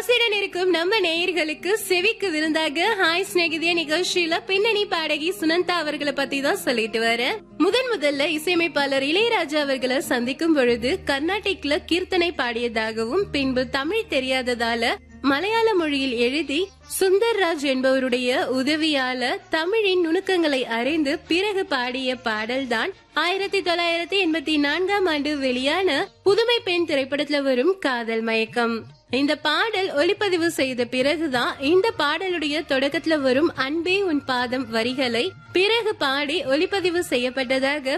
ஆசையுடன் இருக்கும் நம்ம நேயர்களுக்கு செவிக்கு விருந்தாக ஹாய் ஸ்நேகிதிய நிகழ்ச்சியில பின்னணி பாடகி சுனந்தா அவர்களை பத்தி தான் சொல்லிட்டு வரேன் முதன் முதல்ல இசையமைப்பாளர் இளையராஜா அவர்களை சந்திக்கும் பொழுது கர்நாடிக்ல கீர்த்தனை பாடியதாகவும் பின்பு தமிழ் தெரியாததால மலையாள மொழியில் எழுதி சுந்தர்ராஜ் என்பவருடைய உதவியால தமிழின் நுணுக்கங்களை அறிந்து பிறகு பாடிய பாடல்தான் ஆயிரத்தி தொள்ளாயிரத்தி எண்பத்தி நான்காம் ஆண்டு வெளியான புதுமை பெண் திரைப்படத்துல வரும் காதல் மயக்கம் இந்த பாடல் ஒளிப்பதிவு செய்த பிறகுதான் இந்த பாடலுடைய தொடக்கத்துல வரும் அன்பே உன் பாதம் வரிகளை பிறகு பாடி ஒளிப்பதிவு செய்யப்பட்டதாக